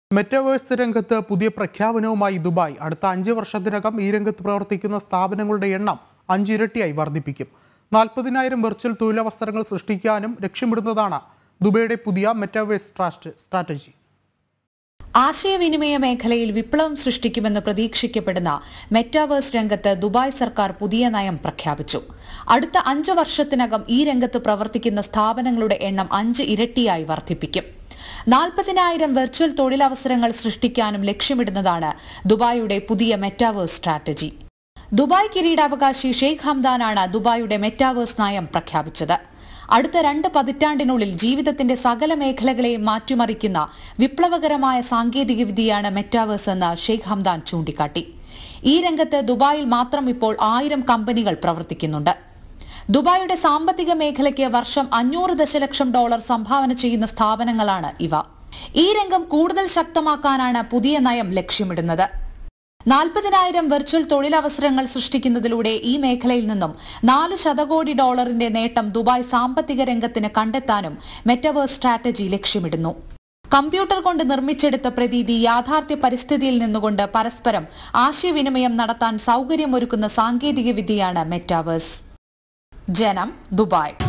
metaverse രംഗത്ത് പുതിയ പ്രഖ്യാപനവുമായി Dubai അടുത്ത അഞ്ച് വർഷത്തിനകം ഈ രംഗത്ത് പ്രവർത്തിക്കുന്ന സ്ഥാപനങ്ങളുടെ എണ്ണം അഞ്ചിരട്ടിയായി വർദ്ധിപ്പിക്കും നാൽപ്പതിനായിരം വെർച്വൽ തൊഴിലവസരങ്ങൾ സൃഷ്ടിക്കാനും ലക്ഷ്യമിടുന്നതാണ് ദുബൈയുടെ പുതിയ മെറ്റാവേഴ്സ് സ്ട്രാറ്റ് സ്ട്രാറ്റജി ആശയവിനിമയ മേഖലയിൽ വിപ്ലവം സൃഷ്ടിക്കുമെന്ന് പ്രതീക്ഷിക്കപ്പെടുന്ന മെറ്റാവേഴ്സ് രംഗത്ത് ദുബായ് സർക്കാർ പുതിയ നയം പ്രഖ്യാപിച്ചു അടുത്ത അഞ്ച് വർഷത്തിനകം ഈ രംഗത്ത് പ്രവർത്തിക്കുന്ന സ്ഥാപനങ്ങളുടെ എണ്ണം അഞ്ച് ഇരട്ടിയായി വർദ്ധിപ്പിക്കും നാൽപ്പതിനായിരം വെർച്വൽ തൊഴിലവസരങ്ങൾ സൃഷ്ടിക്കാനും ലക്ഷ്യമിടുന്നതാണ് ദുബായിയുടെ പുതിയ മെറ്റാവേഴ്സ് സ്ട്രാറ്റജി ദുബായ് കിരീടാവകാശി ഷെയ്ഖ് ഹംദാനാണ് ദുബായിയുടെ മെറ്റാവേഴ്സ് നയം പ്രഖ്യാപിച്ചത് അടുത്ത രണ്ട് പതിറ്റാണ്ടിനുള്ളിൽ ജീവിതത്തിന്റെ സകല മേഖലകളെയും മാറ്റിമറിക്കുന്ന വിപ്ലവകരമായ സാങ്കേതികവിദ്യയാണ് മെറ്റാവേഴ്സ് എന്ന് ഷെയ്ഖ് ഹംദാൻ ചൂണ്ടിക്കാട്ടി ഈ രംഗത്ത് ദുബായിൽ മാത്രം ഇപ്പോൾ ആയിരം കമ്പനികൾ പ്രവർത്തിക്കുന്നുണ്ട് ദുബായിയുടെ സാമ്പത്തിക മേഖലയ്ക്ക് വർഷം അഞ്ഞൂറ് ദശലക്ഷം ഡോളർ സംഭാവന ചെയ്യുന്ന സ്ഥാപനങ്ങളാണ് ഇവ ഈ രംഗം കൂടുതൽ ശക്തമാക്കാനാണ് പുതിയ നയം ലക്ഷ്യമിടുന്നത് നാൽപ്പതിനായിരം വെർച്വൽ തൊഴിലവസരങ്ങൾ സൃഷ്ടിക്കുന്നതിലൂടെ ഈ മേഖലയിൽ നിന്നും നാല് ശതകോടി ഡോളറിന്റെ നേട്ടം ദുബായ് സാമ്പത്തിക രംഗത്തിന് കണ്ടെത്താനും മെറ്റവേഴ്സ് സ്ട്രാറ്റജി ലക്ഷ്യമിടുന്നു കമ്പ്യൂട്ടർ കൊണ്ട് നിർമ്മിച്ചെടുത്ത പ്രതീതി യാഥാർത്ഥ്യ പരിസ്ഥിതിയിൽ നിന്നുകൊണ്ട് പരസ്പരം ആശയവിനിമയം നടത്താൻ സൗകര്യമൊരുക്കുന്ന സാങ്കേതികവിദ്യയാണ് മെറ്റാവേഴ്സ് ജനം ദുബായ്